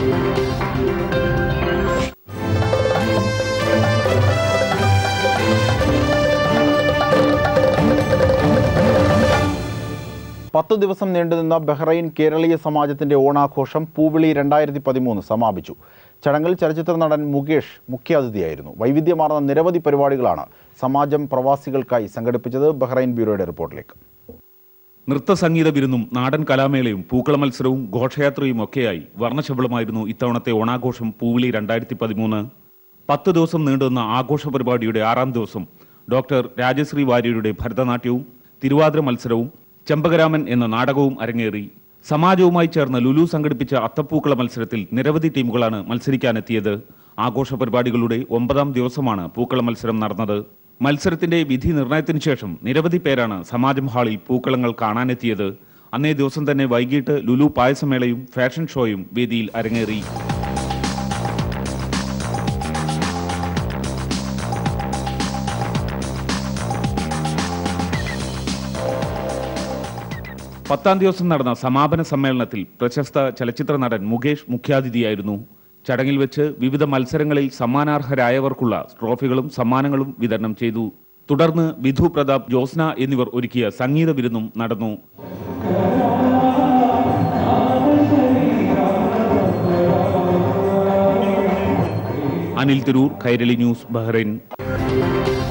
പത്തു ദിവസം നീണ്ടുനിന്ന ബഹ്റൈൻ കേരളീയ സമാജത്തിന്റെ ഓണാഘോഷം പൂവിളി രണ്ടായിരത്തി പതിമൂന്ന് സമാപിച്ചു ചടങ്ങിൽ ചലച്ചിത്ര നടൻ മുകേഷ് മുഖ്യാതിഥിയായിരുന്നു വൈവിധ്യമാർന്ന നിരവധി പരിപാടികളാണ് സമാജം പ്രവാസികൾക്കായി സംഘടിപ്പിച്ചത് ബഹ്റൈൻ ബ്യൂറോയുടെ റിപ്പോർട്ടിലേക്ക് നൃത്ത സംഗീത വിരുന്നും നാടൻ കലാമേളയും പൂക്കള മത്സരവും ഘോഷയാത്രയും ഒക്കെയായി വർണ്ണശബളമായിരുന്നു ഇത്തവണത്തെ ഓണാഘോഷം പൂവിളി രണ്ടായിരത്തി പതിമൂന്ന് പത്ത് ദിവസം നീണ്ടുനിന്ന ആഘോഷ പരിപാടിയുടെ ആറാം ദിവസം ഡോക്ടർ രാജശ്രീ വാര്യരുടെ ഭരതനാട്യവും തിരുവാതിര മത്സരവും ചെമ്പകരാമൻ എന്ന നാടകവും അരങ്ങേറി സമാജവുമായി ചേർന്ന് ലുലു സംഘടിപ്പിച്ച അത്തപ്പൂക്കള മത്സരത്തിൽ നിരവധി ടീമുകളാണ് മത്സരിക്കാനെത്തിയത് ആഘോഷ പരിപാടികളുടെ ഒമ്പതാം ദിവസമാണ് പൂക്കള മത്സരം നടന്നത് മത്സരത്തിന്റെ വിധി നിർണയത്തിന് ശേഷം നിരവധി പേരാണ് സമാജം ഹാളിൽ പൂക്കളങ്ങൾ കാണാനെത്തിയത് അന്നേ ദിവസം തന്നെ വൈകിട്ട് ലുലു പായസമേളയും ഫാഷൻ ഷോയും വേദിയിൽ അരങ്ങേറി പത്താം ദിവസം നടന്ന സമാപന സമ്മേളനത്തിൽ പ്രശസ്ത ചലച്ചിത്ര നടൻ മുകേഷ് മുഖ്യാതിഥിയായിരുന്നു ചടങ്ങിൽ വെച്ച് വിവിധ മത്സരങ്ങളിൽ സമ്മാനാർഹരായവർക്കുള്ള ട്രോഫികളും സമ്മാനങ്ങളും വിതരണം ചെയ്തു തുടർന്ന് വിധു പ്രതാപ് ജോസ്ന എന്നിവർ ഒരുക്കിയ സംഗീത വിരുന്നും നടന്നു അനിൽ തിരൂർ കൈരളി ന്യൂസ് ബഹ്റൈൻ